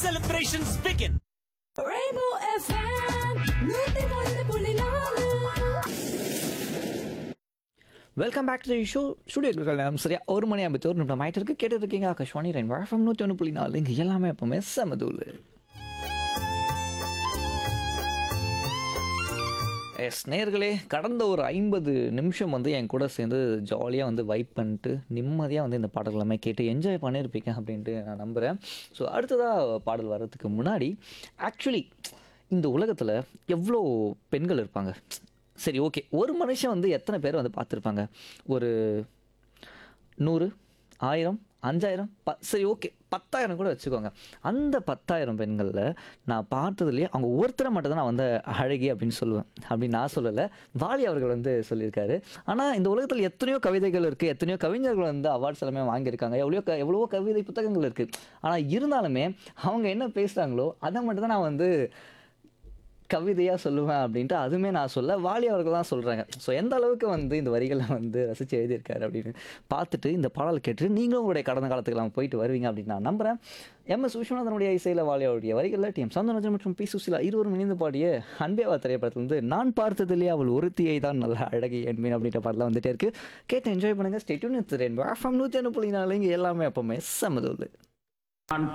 Celebrations begin. Rainbow FM, நூத்தி ஒன்று புள்ளி நாலு வெல்கம் பேக் டு ஷோ ஸ்டுடியோக்கள் நேரம் சரியா ஒரு மணி ஐம்பத்தி ஒரு நிமிடம் ஆயிட்டு இருக்கு கேட்டு இருக்கீங்க ஆகாஷ்வாணி ரெயின் வழக்கம் நூற்றி ஒன்று புள்ளி நாலு இங்கே எல்லாமே எப்பவுமே செமதூள் எஸ் நேர்களே கடந்த ஒரு ஐம்பது நிமிஷம் வந்து என் கூட சேர்ந்து ஜாலியாக வந்து வைப் பண்ணிட்டு நிம்மதியாக வந்து இந்த பாடல் எல்லாமே கேட்டு என்ஜாய் பண்ணியிருப்பீங்க அப்படின்ட்டு நான் நம்புகிறேன் ஸோ அடுத்ததாக பாடல் வர்றதுக்கு முன்னாடி ஆக்சுவலி இந்த உலகத்தில் எவ்வளோ பெண்கள் இருப்பாங்க சரி ஓகே ஒரு மனுஷன் வந்து எத்தனை பேர் வந்து பார்த்துருப்பாங்க ஒரு நூறு ஆயிரம் அஞ்சாயிரம் ப சரி ஓகே பத்தாயிரம் கூட வச்சுக்கோங்க அந்த பத்தாயிரம் பெண்களில் நான் பார்த்ததுலேயே அவங்க ஒருத்தரை மட்டும் தான் நான் வந்து அழகி அப்படின்னு சொல்லுவேன் அப்படின்னு நான் சொல்லலை வாலி அவர்கள் வந்து சொல்லியிருக்காரு ஆனால் இந்த உலகத்தில் எத்தனையோ கவிதைகள் இருக்குது எத்தனையோ கவிஞர்கள் வந்து அவார்ட்ஸ் எல்லாமே வாங்கியிருக்காங்க எவ்வளோ க எவ்வளவோ கவிதை புத்தகங்கள் இருக்குது ஆனால் இருந்தாலுமே அவங்க என்ன பேசுகிறாங்களோ அதை மட்டும் தான் நான் வந்து கவிதையாக சொல்லுவேன் அப்படின்ட்டு அதுவுமே நான் சொல்ல வாலி அவர்கள் தான் சொல்கிறாங்க ஸோ எந்த அளவுக்கு வந்து இந்த வரிகளை வந்து ரசித்து எழுதியிருக்காரு அப்படின்னு பார்த்துட்டு இந்த பாடல் கேட்டுட்டு நீங்களும் உங்களுடைய கடந்த காலத்துக்கெல்லாம் போயிட்டு வருவீங்க அப்படின்னு நான் நம்புகிறேன் எம் எஸ் விஸ்வநாதனுடைய இசையில் வாலி அவருடைய வரிகளில் டி எம் சந்தனராஜன் மற்றும் பி சுசிலா இருவரும் இணைந்து பாடிய அன்பேவா திரைப்படத்தில் வந்து நான் பார்த்ததிலேயே அவள் ஒருத்தியை தான் நல்ல அழகி என்பேன் அப்படின்ற பாடலாம் வந்துட்டே இருக்கு கேட்டு என்ஜாய் பண்ணுங்கள் ஸ்டேட்யூன் திறன் நூற்றி ஒன்று புள்ளி நாலு இங்கே எல்லாமே எப்பவுமே செம்மதுள்ளு